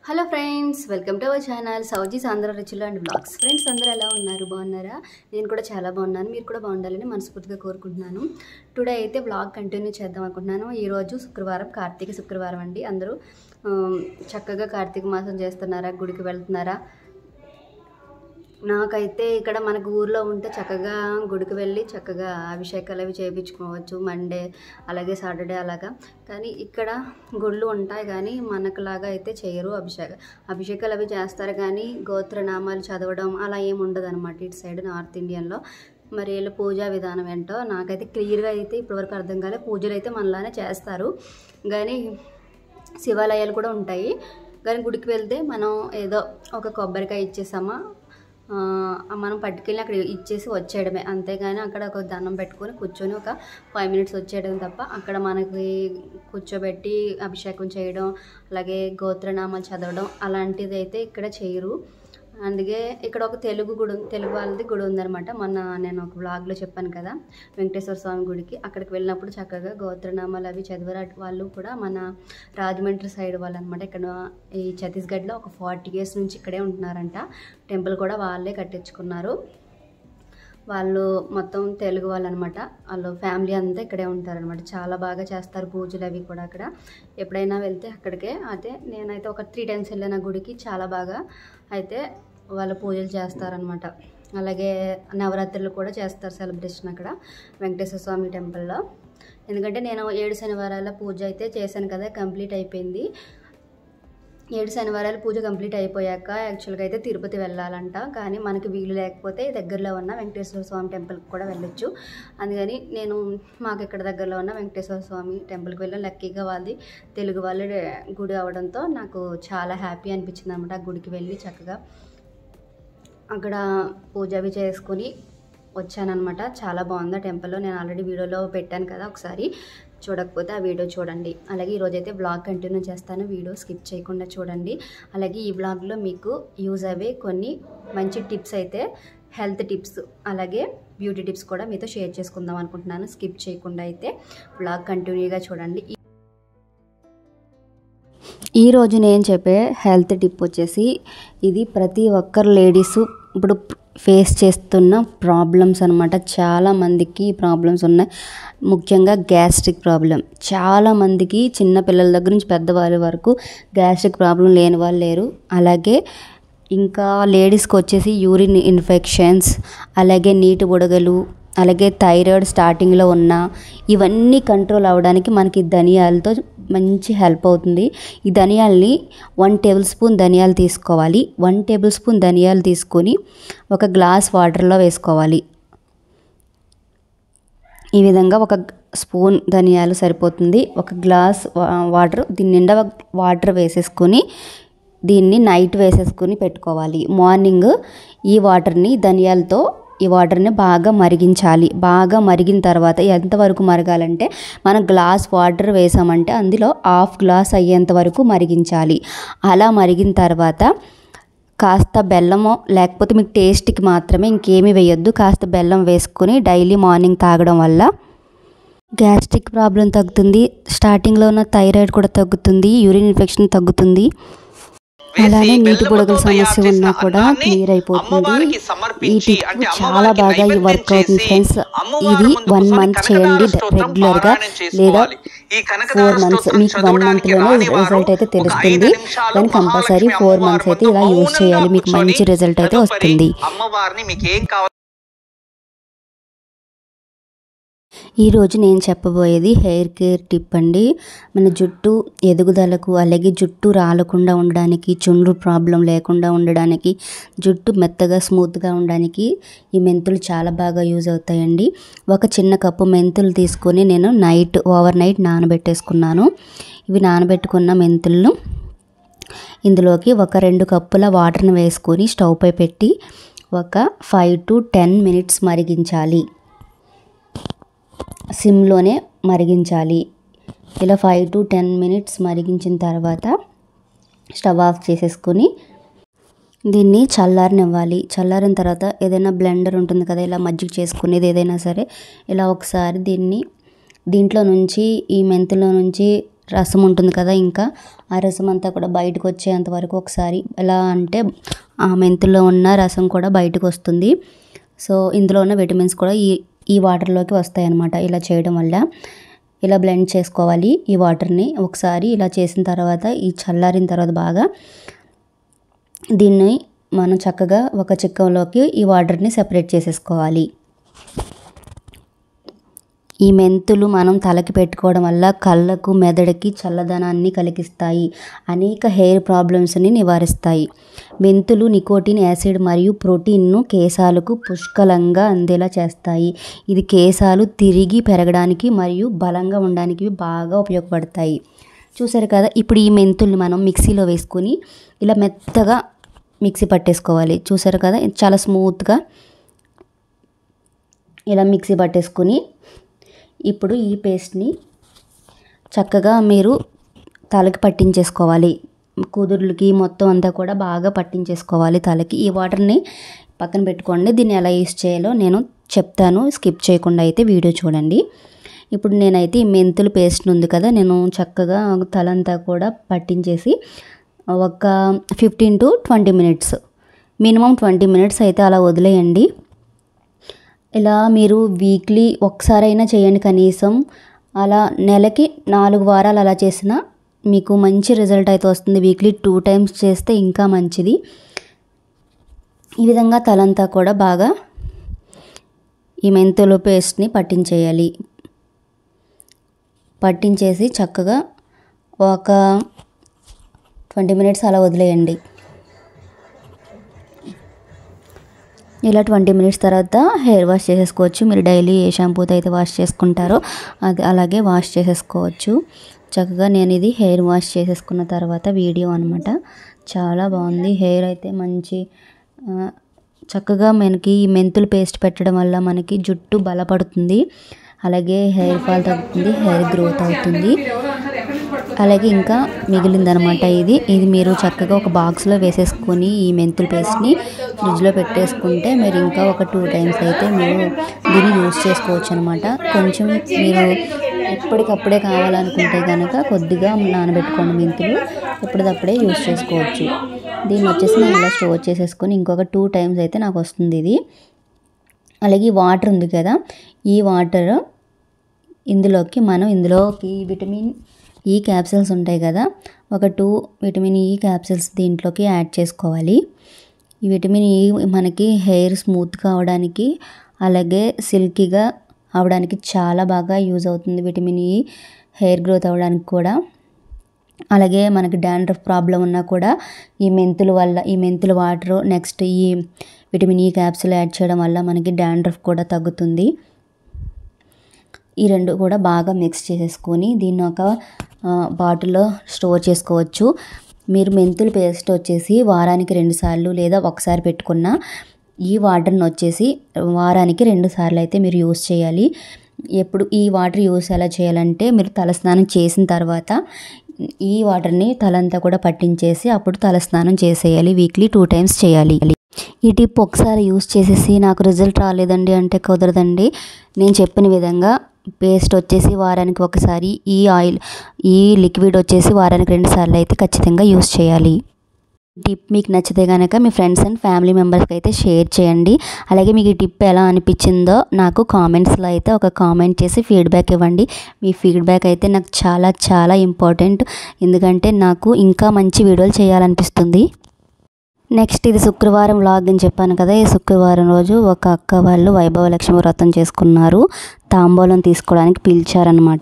hello friends welcome to our channel సౌజీ సాంద్ర రుచులు అండ్ బ్లాగ్స్ ఫ్రెండ్స్ అందరూ ఎలా ఉన్నారు బాగున్నారా నేను కూడా చాలా బాగున్నాను మీరు కూడా బాగుండాలని మనస్ఫూర్తిగా కోరుకుంటున్నాను టుడే అయితే బ్లాగ్ కంటిన్యూ చేద్దాం అనుకుంటున్నాను ఈరోజు శుక్రవారం కార్తీక శుక్రవారం అండి అందరూ ఆ, చక్కగా కార్తీక మాసం చేస్తున్నారా గుడికి వెళ్తున్నారా నాకైతే ఇక్కడ మనకు ఊర్లో ఉంటే చక్కగా గుడికి వెళ్ళి చక్కగా అభిషేకాలు అవి చేయించుకోవచ్చు మండే అలాగే సాటర్డే అలాగా కానీ ఇక్కడ గుళ్ళు ఉంటాయి కానీ మనకులాగా అయితే చేయరు అభిషేక అభిషేకాలు అవి చేస్తారు కానీ గోత్రనామాలు చదవడం అలా ఏమి ఉండదు అనమాట ఇటు సైడ్ నార్త్ ఇండియన్లో మరి వీళ్ళ పూజా విధానం ఏంటో నాకైతే క్లియర్గా అయితే ఇప్పటివరకు అర్థం కాలే పూజలు అయితే మనలానే చేస్తారు కానీ శివాలయాలు కూడా ఉంటాయి కానీ గుడికి వెళ్తే మనం ఏదో ఒక కొబ్బరికాయ ఇచ్చేసామా ఆ, మనం పట్టుకెళ్ళి అక్కడ ఇచ్చేసి వచ్చేయడమే అంతేగాని అక్కడ ఒక దండం పెట్టుకొని కూర్చొని ఒక ఫైవ్ మినిట్స్ వచ్చేయడం తప్ప అక్కడ మనకి కూర్చోబెట్టి అభిషేకం చేయడం అలాగే గోత్రనామాలు చదవడం అలాంటిది అయితే ఇక్కడ చేయరు అందుకే ఇక్కడ ఒక తెలుగు గుడి తెలుగు వాళ్ళది గుడి ఉందన్నమాట మొన్న నేను ఒక బ్లాగ్లో చెప్పాను కదా వెంకటేశ్వర స్వామి గుడికి అక్కడికి వెళ్ళినప్పుడు చక్కగా గోత్రనామాలు అవి చదివారు అటు వాళ్ళు కూడా మన రాజమండ్రి సైడ్ వాళ్ళు అనమాట ఇక్కడ ఈ ఛత్తీస్గఢ్లో ఒక ఫార్టీ ఇయర్స్ నుంచి ఇక్కడే ఉంటున్నారంట టెంపుల్ కూడా వాళ్ళే కట్టించుకున్నారు వాళ్ళు మొత్తం తెలుగు వాళ్ళు అనమాట వాళ్ళు ఫ్యామిలీ అంతా ఇక్కడే ఉంటారనమాట చాలా బాగా చేస్తారు పూజలు అవి కూడా అక్కడ ఎప్పుడైనా వెళ్తే అక్కడికే అయితే నేనైతే ఒక త్రీ టైమ్స్ వెళ్ళిన గుడికి చాలా బాగా అయితే వాళ్ళు పూజలు చేస్తారనమాట అలాగే నవరాత్రులు కూడా చేస్తారు సెలబ్రేషన్ అక్కడ వెంకటేశ్వర స్వామి టెంపుల్లో ఎందుకంటే నేను ఏడు శనివారాల పూజ అయితే చేశాను కదా కంప్లీట్ అయిపోయింది ఏడు శనివారాలు పూజ కంప్లీట్ అయిపోయాక యాక్చువల్గా అయితే తిరుపతి వెళ్ళాలంట కానీ మనకి వీలు లేకపోతే దగ్గరలో ఉన్న వెంకటేశ్వర స్వామి టెంపుల్కి కూడా వెళ్ళొచ్చు అందుకని నేను మాకు ఇక్కడ దగ్గరలో ఉన్న వెంకటేశ్వర స్వామి టెంపుల్కి వెళ్ళాను లక్కీగా వాళ్ళది తెలుగు వాళ్ళ గుడి అవడంతో నాకు చాలా హ్యాపీ అనిపించింది అనమాట ఆ గుడికి వెళ్ళి చక్కగా అక్కడ పూజ అవి చేసుకుని వచ్చానమాట చాలా బాగుంది ఆ టెంపుల్లో నేను ఆల్రెడీ వీడియోలో పెట్టాను కదా ఒకసారి చూడకపోతే ఆ వీడియో చూడండి అలాగే ఈరోజైతే బ్లాగ్ కంటిన్యూ చేస్తాను వీడియో స్కిప్ చేయకుండా చూడండి అలాగే ఈ బ్లాగ్లో మీకు యూజ్ అయ్యే కొన్ని మంచి టిప్స్ అయితే హెల్త్ టిప్స్ అలాగే బ్యూటీ టిప్స్ కూడా మీతో షేర్ చేసుకుందాం అనుకుంటున్నాను స్కిప్ చేయకుండా అయితే బ్లాగ్ కంటిన్యూగా చూడండి ఈరోజు నేను చెప్పే హెల్త్ టిప్ వచ్చేసి ఇది ప్రతి ఒక్కరు లేడీస్ ఇప్పుడు ఫేస్ చేస్తున్న ప్రాబ్లమ్స్ అనమాట చాలామందికి ప్రాబ్లమ్స్ ఉన్నాయి ముఖ్యంగా గ్యాస్ట్రిక్ ప్రాబ్లం చాలామందికి చిన్న పిల్లల దగ్గర నుంచి పెద్దవాళ్ళ వరకు గ్యాస్ట్రిక్ ప్రాబ్లం లేని వాళ్ళు లేరు అలాగే ఇంకా లేడీస్కి వచ్చేసి యూరిన్ ఇన్ఫెక్షన్స్ అలాగే నీటి బుడగలు అలాగే థైరాయిడ్ స్టార్టింగ్లో ఉన్న ఇవన్నీ కంట్రోల్ అవ్వడానికి మనకి ధనియాలతో మంచి హెల్ప్ అవుతుంది ఈ ధనియాల్ని వన్ టేబుల్ స్పూన్ ధనియాలు తీసుకోవాలి వన్ టేబుల్ స్పూన్ ధనియాలు తీసుకొని ఒక గ్లాస్ వాటర్లో వేసుకోవాలి ఈ విధంగా ఒక స్పూన్ ధనియాలు సరిపోతుంది ఒక గ్లాస్ వా- వాటర్ దీని నిండా వాటర్ వేసేసుకొని దీన్ని నైట్ వేసేసుకొని పెట్టుకోవాలి మార్నింగ్ ఈ వాటర్ని ధనియాలతో ఈ వాటర్ని బాగా మరిగించాలి బాగా మరిగిన తర్వాత ఎంతవరకు మరగాలంటే మనం గ్లాస్ వాటర్ వేసామంటే అందులో హాఫ్ గ్లాస్ అయ్యేంత వరకు మరిగించాలి అలా మరిగిన తర్వాత కాస్త బెల్లమో లేకపోతే మీకు టేస్ట్కి మాత్రమే ఇంకేమీ వేయొద్దు కాస్త బెల్లం వేసుకొని డైలీ మార్నింగ్ తాగడం వల్ల గ్యాస్ట్రిక్ ప్రాబ్లం తగ్గుతుంది స్టార్టింగ్లో ఉన్న థైరాయిడ్ కూడా తగ్గుతుంది యూరిన్ ఇన్ఫెక్షన్ తగ్గుతుంది అలానే నీటి బుడగల సమస్య ఉన్నా కూడా క్లియర్ అయిపోతుంది ఈ టిప్ చాలా బాగా వర్క్ అవుతుంది ఫ్రెండ్స్ ఇది వన్ మంత్ చేయండి రెగ్యులర్ గా లేదా ఫోర్ మంత్స్ మీకు వన్ మంత్ లోనే రిజల్ట్ అయితే తెలుస్తుంది కానీ కంపల్సరీ ఫోర్ మంత్స్ అయితే ఇలా యూజ్ చేయాలి మీకు మంచి రిజల్ట్ అయితే వస్తుంది అమ్మవారిని మీకు ఏం కావాలి ఈరోజు నేను చెప్పబోయేది హెయిర్ కేర్ టిప్ అండి మన జుట్టు ఎదుగుదలకు అలాగే జుట్టు రాలకుండా ఉండడానికి చుండ్రు ప్రాబ్లం లేకుండా ఉండడానికి జుట్టు మెత్తగా స్మూత్గా ఉండడానికి ఈ మెంతులు చాలా బాగా యూజ్ అవుతాయండి ఒక చిన్న కప్పు మెంతులు తీసుకొని నేను నైట్ ఓవర్ నైట్ నానబెట్టేసుకున్నాను ఇవి నానబెట్టుకున్న మెంతులను ఇందులోకి ఒక రెండు కప్పుల వాటర్ని వేసుకొని స్టవ్ పై పెట్టి ఒక ఫైవ్ టు టెన్ మినిట్స్ మరిగించాలి సిమ్లోనే మరిగించాలి ఇలా ఫైవ్ టు టెన్ మినిట్స్ మరిగించిన తర్వాత స్టవ్ ఆఫ్ చేసేసుకొని దీన్ని చల్లారనివ్వాలి చల్లారిన తర్వాత ఏదైనా బ్లెండర్ ఉంటుంది కదా ఇలా మజ్జిగ చేసుకునేది ఏదైనా సరే ఇలా ఒకసారి దీన్ని దీంట్లో నుంచి ఈ మెంతులో నుంచి రసం ఉంటుంది కదా ఇంకా ఆ రసం అంతా కూడా బయటకు వచ్చేంత వరకు ఒకసారి ఎలా అంటే ఆ మెంతుల్లో ఉన్న రసం కూడా బయటకు వస్తుంది సో ఇందులో ఉన్న విటమిన్స్ కూడా ఈ ఈ వాటర్లోకి వస్తాయి అన్నమాట ఇలా చేయడం వల్ల ఇలా బ్లెండ్ చేసుకోవాలి ఈ వాటర్ని ఒకసారి ఇలా చేసిన తర్వాత ఈ చల్లారిన తర్వాత బాగా దీన్ని మనం చక్కగా ఒక చిక్కంలోకి ఈ వాటర్ని సెపరేట్ చేసేసుకోవాలి ఈ మెంతులు మనం తలకి పెట్టుకోవడం వల్ల కళ్ళకు మెదడుకి చల్లదనాన్ని కలిగిస్తాయి అనేక హెయిర్ ప్రాబ్లమ్స్ని నివారిస్తాయి మెంతులు నికోటిన్ యాసిడ్ మరియు ప్రోటీన్ను కేశాలకు పుష్కలంగా అందేలా చేస్తాయి ఇది కేశాలు తిరిగి పెరగడానికి మరియు బలంగా ఉండడానికి బాగా ఉపయోగపడతాయి చూసారు కదా ఇప్పుడు ఈ మెంతుల్ని మనం మిక్సీలో వేసుకొని ఇలా మెత్తగా మిక్సీ పట్టేసుకోవాలి చూసారు కదా చాలా స్మూత్గా ఇలా మిక్సీ పట్టేసుకొని ఇప్పుడు ఈ పేస్ట్ని చక్కగా మీరు తలకి పట్టించేసుకోవాలి కుదుర్లకి మొత్తం అంతా కూడా బాగా పట్టించేసుకోవాలి తలకి ఈ వాటర్ని పక్కన పెట్టుకోండి దీన్ని ఎలా యూస్ చేయాలో నేను చెప్తాను స్కిప్ చేయకుండా అయితే వీడియో చూడండి ఇప్పుడు నేనైతే ఈ మెంతులు పేస్ట్ ఉంది కదా నేను చక్కగా తలంతా కూడా పట్టించేసి ఒక fifteen to twenty minutes minimum twenty minutes అయితే అలా వదిలేయండి ఇలా మీరు వీక్లీ ఒకసారైనా చేయండి కనీసం అలా నెలకి నాలుగు వారాలు అలా చేసినా మీకు మంచి రిజల్ట్ అయితే వస్తుంది వీక్లీ టూ టైమ్స్ చేస్తే ఇంకా మంచిది ఈ విధంగా తలంతా కూడా బాగా ఈ మెంతుల పేస్ట్ని పట్టించేయాలి పట్టించేసి చక్కగా ఒక ట్వంటీ మినిట్స్ అలా వదిలేయండి ఇలా ట్వంటీ మినిట్స్ తర్వాత హెయిర్ వాష్ చేసేసుకోవచ్చు మీరు డైలీ ఏ షాంపూతో అయితే వాష్ చేసుకుంటారో అది అలాగే వాష్ చేసేసుకోవచ్చు చక్కగా నేను ఇది హెయిర్ వాష్ చేసేసుకున్న తర్వాత వీడియో అనమాట చాలా బాగుంది హెయిర్ అయితే మంచి ఆ, చక్కగా మనకి ఈ మెంతులు పేస్ట్ పెట్టడం వల్ల మనకి జుట్టు బలపడుతుంది అలాగే హెయిర్ ఫాల్ తగ్గుతుంది హెయిర్ గ్రోత్ అవుతుంది అలాగే ఇంకా మిగిలిందనమాట ఇది ఇది మీరు చక్కగా ఒక బాక్స్లో వేసేసుకొని ఈ మెంతుల పేస్ట్ని ఫ్రిడ్జ్లో పెట్టేసుకుంటే మీరు ఇంకా ఒక టూ టైమ్స్ అయితే మీరు దీన్ని యూస్ చేసుకోవచ్చు అనమాట కొంచెం మీరు ఎప్పటికప్పుడే కావాలనుకుంటే కనుక కొద్దిగా నానబెట్టుకోండి మెంతులు ఎప్పటికప్పుడే యూస్ చేసుకోవచ్చు దీన్ని వచ్చేసి నేను ఇలా స్టోర్ చేసేసుకొని ఇంకొక టూ టైమ్స్ అయితే నాకు వస్తుంది ఇది అలాగే ఈ వాటర్ ఉంది కదా ఈ వాటర్ ఇందులోకి మనం ఇందులోకి విటమిన్ ఈ క్యాప్సిల్స్ ఉంటాయి కదా ఒక టూ విటమిన్ ఈ క్యాప్సిల్స్ దీంట్లోకి యాడ్ చేసుకోవాలి ఈ విటమిన్ ఈ మనకి హెయిర్ స్మూత్గా అవడానికి అలాగే సిల్కీగా అవడానికి చాలా బాగా యూజ్ అవుతుంది విటమిన్ ఈ హెయిర్ గ్రోత్ అవ్వడానికి కూడా అలాగే మనకి డాండ్రఫ్ ప్రాబ్లం ఉన్నా కూడా ఈ మెంతుల వల్ల ఈ మెంతుల వాటర్ నెక్స్ట్ ఈ విటమిన్ ఈ క్యాప్సూల్ యాడ్ చేయడం వల్ల మనకి డాండ్రఫ్ కూడా తగ్గుతుంది ఈ రెండు కూడా బాగా మిక్స్ చేసేసుకొని దీన్ని ఒక ఆ, బాటిల్లో స్టోర్ చేసుకోవచ్చు మీరు మెంతుల పేస్ట్ వచ్చేసి వారానికి రెండు సార్లు లేదా ఒకసారి పెట్టుకున్న ఈ వాటర్ని వచ్చేసి వారానికి రెండు సార్లు అయితే మీరు యూస్ చేయాలి ఎప్పుడు ఈ వాటర్ యూస్ ఎలా చేయాలంటే మీరు తలస్నానం చేసిన తర్వాత ఈ వాటర్ని తలంతా కూడా పట్టించేసి అప్పుడు తలస్నానం చేసేయాలి వీక్లీ టూ టైమ్స్ చేయాలి ఈ టిప్ ఒకసారి యూస్ చేసేసి నాకు రిజల్ట్ రాలేదండి అంటే కుదరదండి నేను చెప్పిన విధంగా పేస్ట్ వచ్చేసి వారానికి ఒకసారి ఈ ఆయిల్ ఈ లిక్విడ్ వచ్చేసి వారానికి రెండు సార్లు అయితే ఖచ్చితంగా యూస్ చేయాలి టిప్ మీకు నచ్చితే కనుక మీ ఫ్రెండ్స్ అండ్ ఫ్యామిలీ మెంబర్స్కి అయితే షేర్ చేయండి అలాగే మీకు ఈ టిప్ ఎలా అనిపించిందో నాకు కామెంట్స్లో అయితే ఒక కామెంట్ చేసి ఫీడ్బ్యాక్ ఇవ్వండి మీ ఫీడ్బ్యాక్ అయితే నాకు చాలా చాలా ఇంపార్టెంట్ ఎందుకంటే నాకు ఇంకా మంచి వీడియోలు చేయాలనిపిస్తుంది నెక్స్ట్ ఇది శుక్రవారం వ్లాగ్ అని చెప్పాను కదా ఈ శుక్రవారం రోజు ఒక అక్క వాళ్ళు వైభవ లక్ష్మి వ్రతం చేసుకున్నారు తాంబూలం తీసుకోవడానికి పిలిచారనమాట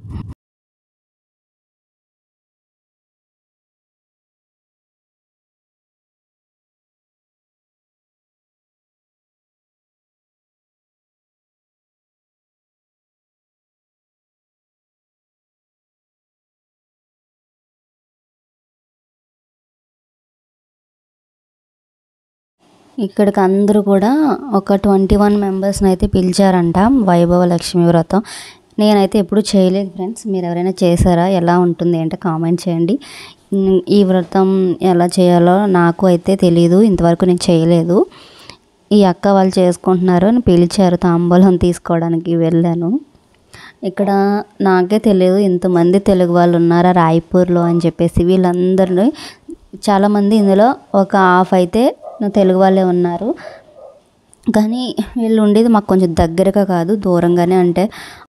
ఇక్కడికి అందరూ కూడా ఒక ట్వంటీ వన్ మెంబర్స్ని అయితే పిలిచారంట వైభవ లక్ష్మి వ్రతం నేనైతే ఎప్పుడు చేయలేదు ఫ్రెండ్స్ మీరు ఎవరైనా చేశారా ఎలా ఉంటుంది అంటే కామెంట్ చేయండి ఉమ్, ఈ వ్రతం ఎలా చేయాలో నాకు అయితే తెలియదు ఇంతవరకు నేను చేయలేదు ఈ అక్క వాళ్ళు చేసుకుంటున్నారు అని పిలిచారు తాంబూలం తీసుకోవడానికి వెళ్ళాను ఇక్కడ నాకే తెలియదు ఇంతమంది తెలుగు వాళ్ళు ఉన్నారా రాయపూర్లో అని చెప్పేసి వీళ్ళందరినీ చాలామంది ఇందులో ఒక హాఫ్ అయితే తెలుగు వాళ్ళే ఉన్నారు కానీ వీళ్ళు ఉండేది మాకు కొంచెం దగ్గరగా కాదు దూరంగానే అంటే